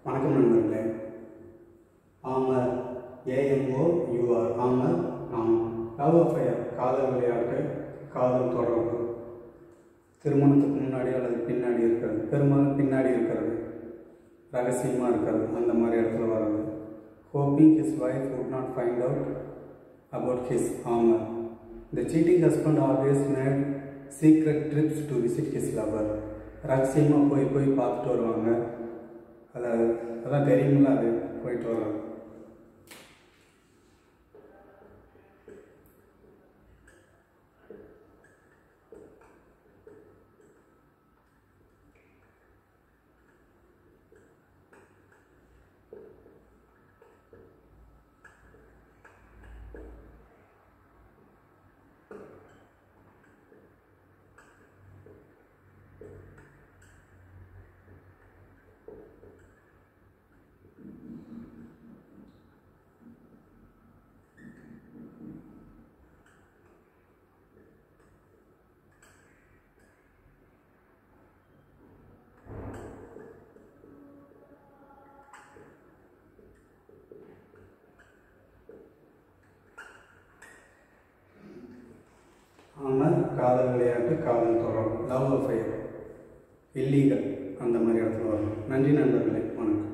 வணக்கம் நண்பர்களே amour A M O U R amour நாம் லவ் அஃபயர் காதல் விளையாட்டு காதல் தொடர்பு திருமணத்துக்கு முன்னாடி அல்லது பின்னாடி இருக்கிறது பெரும்பாலும் பின்னாடி இருக்கிறது ரகசியமாக இருக்கிறது அந்த மாதிரி இடத்துல வர்றது hoping his wife would not find out about his armor the cheating husband always made secret trips to visit his lover ரகசியமாக போய் போய் பார்த்துட்டு வருவாங்க அதாவது அதான் தெரியுமில்ல அது போயிட்டு வர்றது ஆனால் காதல் விளையாட்டு காதல் தொடர்பு லவ் அஃபயர் இல்லீகல் அந்த மாதிரி இடத்துல வரும் நன்றி நண்பர்களே வணக்கம்